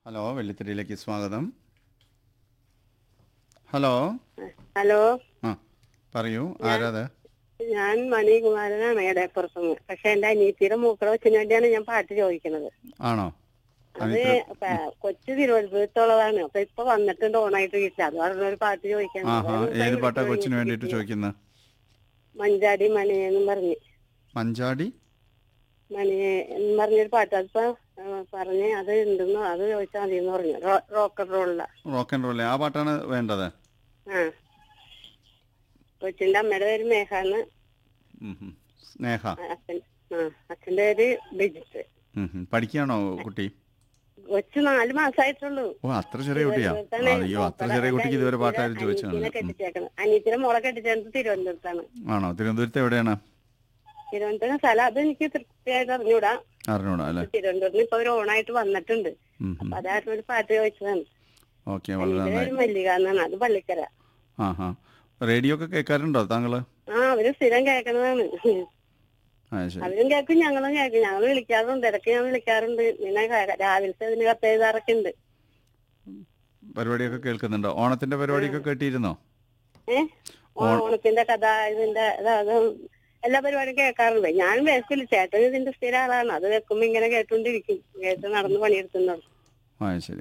Hello വെള്ളിത്തിരിയിലേക്ക് സ്വാഗതം hello hello ആ പറയൂ ആരാത് ഞാൻ മണികുമാരനാണ് ഇടയപ്പുറത്തുനിന്ന് പക്ഷെ എന്റെ അനിയത്തിയുടെ മൂക്കള വെച്ചിന് വേണ്ടിയാണ് ഞാൻ പാട്ട് ചോദിക്കുന്നത് ആണോ അത് പ- കൊച്ചു തിരുവനന്തപുരത്തുള്ളതാണ് അപ്പൊ ഇപ്പൊ വന്നിട്ടുണ്ട് ഓണായിട്ട് വീട്ടിൽ അത് പറഞ്ഞ ഒരു പാട്ട് ചോദിക്കാൻ ആഹാ ഏത് പാട്ടാ കൊച്ചിന് വേണ്ടിയിട്ട് ചോദിക്കുന്നത് മഞ്ചാടി മണി എന്നും പറഞ്ഞ് മഞ്ചാടി മണി എന്ന് പറഞ്ഞൊരു പാട്ട് അതിപ്പോ ആ, പറഞ്ഞ് അത് ഉണ്ടെന്ന് അത് ചോദിച്ചാൽ മതി എന്ന് പറഞ്ഞു റോക്ക് ആൻഡ് റോളില റോക്ക് ആൻഡ് റോൾ ആ പാട്ടാണ് വേണ്ടത് ആ കൊച്ചിന്റെ അമ്മയുടെ പേര് മേഘാന്ന് ഉം ഉം. സ്നേഹ അച്ഛൻ ആ അച്ഛന്റെ പേര് ബിജിത്ത് ഉം ഉം. പഠിക്കുകയാണോ കുട്ടി കൊച്ചു നാല് മാസമായിട്ടുള്ളൂ ഓ അത്ര ചെറിയ കുട്ടിയാ തിരുവനന്തപുരത്താണ് അയ്യോ അത്ര ചെറിയ കുട്ടിക്ക് ഇതുവരെ പാട്ടാരും ചോദിച്ചാണ് അനിയത്തിനെ കെട്ടിച്ചേക്കണം അനിയത്തിനെ മോളെ കെട്ടിച്ചേർന്നത് തിരുവനന്തപുരത്താണ് ആണോ തിരുവനന്തപുരത്ത് എവിടെയാണ് തിരുവനന്തപുരം സ്ഥലം അത് എനിക്ക് തൃപ്തിയായിട്ട് അറിഞ്ഞൂടാ അറിഞ്ഞൂടാ അല്ലേ തിരുവനന്തപുരത്ത് ഇപ്പൊ ഒരു ഓണായിട്ട് വന്നിട്ടുണ്ട് ഉം ഉം. അപ്പൊ അതായിരുന്നു ഒരു പാട്ട് ചോദിച്ചതാണ് ഓക്കെ വളരെ എന്റെ നന്നായി പേര് മല്ലിക എന്നാണ് അത് പള്ളിക്കര ആ ഹാ റേഡിയോ ഒക്കെ കേൾക്കാറുണ്ടോ താങ്കള് ആ അവര് സ്ഥിരം കേൾക്കണതാണ് ആ ശരി അവരും കേൾക്കും ഞങ്ങളും കേൾക്കും ഞങ്ങൾ വിളിക്കാറുണ്ട് ഇടയ്ക്ക് ഞാൻ വിളിക്കാറുണ്ട് പിന്നെ ക- രാവിലത്തെ ഇതിന് കത്ത് എഴുതാറൊക്കെ ഉണ്ട് പരിപാടിയൊക്കെ കേൾക്കുന്നുണ്ടോ ഓണത്തിന്റെ പരിപാടിയൊക്കെ കേട്ടിരുന്നോ ഏഹ് ഓണത്തിന്റെ കഥ ഇതിന്റെ അത് എല്ലാ പരിപാടിയും കേൾക്കാറുണ്ട് ഞാൻ വേസ്റ്റില്ല ചേട്ടൻ ഇതിന്റെ സ്ഥിര ആളാണ് അത് വെക്കുമ്പോ ഇങ്ങനെ കേട്ടോണ്ടിരിക്കും കേട്ട് നടന്ന് പണിയെടുത്തുണ്ടാവും ആ ശരി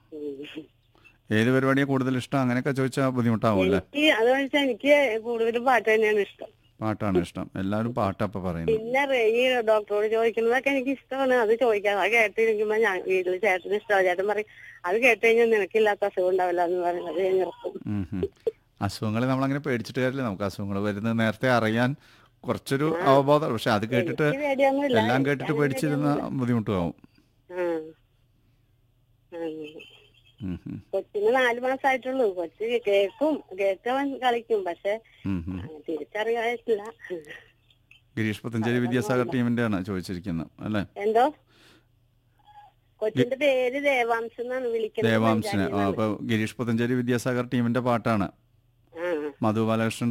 ഏത് പരിപാടിയാണ് കൂടുതൽ ഇഷ്ടം അങ്ങനെയൊക്കെ ചോദിച്ചാൽ ബുദ്ധിമുട്ടാവും അല്ലേ എനിക്ക് അത് വെച്ചാൽ എനിക്ക് കൂടുതലും പാട്ട് തന്നെയാണ് ഇഷ്ടം പാട്ടാണ് ഇഷ്ടം എല്ലാവരും പാട്ടപ്പ പറയുന്നത് പിന്നെ റേ- ഈ ഡോക്ടറോട് ചോദിക്കുന്നതൊക്കെ എനിക്ക് ഇഷ്ടമാണ് അത് ചോദിക്കാം അത് കേട്ടിരിക്കുമ്പോ ഞാൻ വീട്ടിൽ ചേട്ടന് ഇഷ്ടമാണ് ചേട്ടൻ പറയും അത് കേട്ട് കഴിഞ്ഞാൽ നിനക്കില്ലാത്ത അസുഖം ഉണ്ടാവില്ല എന്ന് പറയും അത് ഞാൻ നിർത്തും ഉം ഉം. അസുഖങ്ങളെ നമ്മളങ്ങനെ പേടിച്ചിട്ട് കാര്യമില്ല നമുക്ക് അസുഖങ്ങൾ വരുന്നത് നേരത്തെ അറിയാൻ കുറച്ചൊരു അവബോധം പക്ഷെ അത് കേട്ടിട്ട് എനിക്ക് പേടിയൊന്നുമില്ല എല്ലാം കേട്ടിട്ട് പേടിച്ചിരുന്ന ബുദ്ധിമുട്ടുമാവും ആ. അങ്ങനെ. ഉം ഉം. കൊച്ചിന് നാല് മാസമായിട്ടുള്ളൂ കൊച്ച് കേക്കും കേക്കവൻ കളിക്കും പക്ഷെ ഉം ഉം. ആ, തിരിച്ചറിയായിട്ടില്ല ഗിരീഷ് പുത്തഞ്ചേരി വിദ്യാസാഗർ ടീമിന്റെ ആണ് ചോദിച്ചിരിക്കുന്നത് അല്ലേ എന്തോ കൊച്ചിന്റെ പേര് ദേവാംശം എന്നാണ് വിളിക്കുന്നത് ദേവാംശന് ആ, പഞ്ചായത്തിൽ അപ്പൊ ഗിരീഷ് പുത്തഞ്ചേരി വിദ്യാസാഗർ ടീമിന്റെ പാട്ടാണ് ആ മധു ബാലകൃഷ്ണൻ